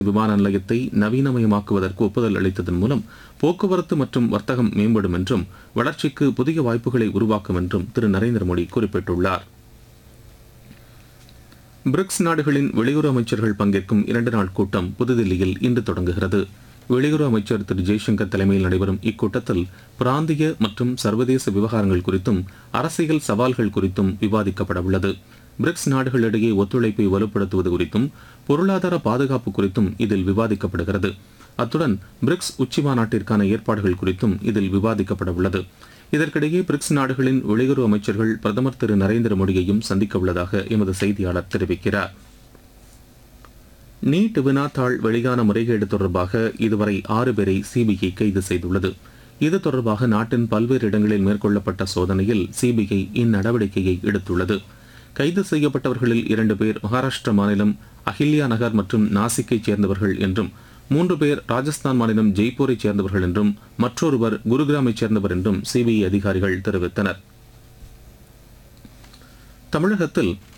விமான நிலையத்தை நவீனமயமாக்குவதற்கு ஒப்புதல் அளித்ததன் மூலம் போக்குவரத்து மற்றும் வர்த்தகம் மேம்படும் என்றும் வளர்ச்சிக்கு புதிய வாய்ப்புகளை உருவாக்கும் என்றும் திரு நரேந்திர மோடி குறிப்பிட்டுள்ளார் பிரிக்ஸ் நாடுகளின் வெளியுறவு அமைச்சர்கள் பங்கேற்கும் இரண்டு நாள் கூட்டம் புதுதில்லியில் இன்று தொடங்குகிறது வெளியுறவு அமைச்சர் திரு ஜெய்சங்கர் தலைமையில் நடைபெறும் இக்கூட்டத்தில் பிராந்திய மற்றும் சர்வதேச விவகாரங்கள் குறித்தும் அரசியல் சவால்கள் குறித்தும் விவாதிக்கப்பட உள்ளது பிரிக்ஸ் நாடுகளிடையே ஒத்துழைப்பை வலுப்படுத்துவது குறித்தும் பொருளாதார பாதுகாப்பு குறித்தும் இதில் விவாதிக்கப்படுகிறது அத்துடன் பிரிக்ஸ் உச்சி மாநாட்டிற்கான ஏற்பாடுகள் குறித்தும் இதில் விவாதிக்கப்பட உள்ளது இதற்கிடையே பிரிக்ஸ் நாடுகளின் வெளியுறவு அமைச்சர்கள் பிரதமர் திரு நரேந்திர மோடியையும் சந்திக்க உள்ளதாக எமது செய்தியாளர் தெரிவிக்கிறார் நீட் வினாத்தாள் வெளியான முறைகேடு தொடர்பாக இதுவரை ஆறு பேரை சிபிஐ கைது செய்துள்ளது இது தொடர்பாக நாட்டின் பல்வேறு இடங்களில் மேற்கொள்ளப்பட்ட சோதனையில் சிபிஐ இந்நடவடிக்கையை எடுத்துள்ளது கைது செய்யப்பட்டவர்களில் இரண்டு பேர் மகாராஷ்டிர மாநிலம் அஹில்யா நகர் மற்றும் நாசிக்கைச் சேர்ந்தவர்கள் என்றும் மூன்று பேர் ராஜஸ்தான் மாநிலம் ஜெய்ப்பூரைச் சேர்ந்தவர்கள் என்றும் மற்றொருவர் குருகிராமைச் சேர்ந்தவர் என்றும் சிபிஐ அதிகாரிகள் தெரிவித்தனர் தமிழகத்தில்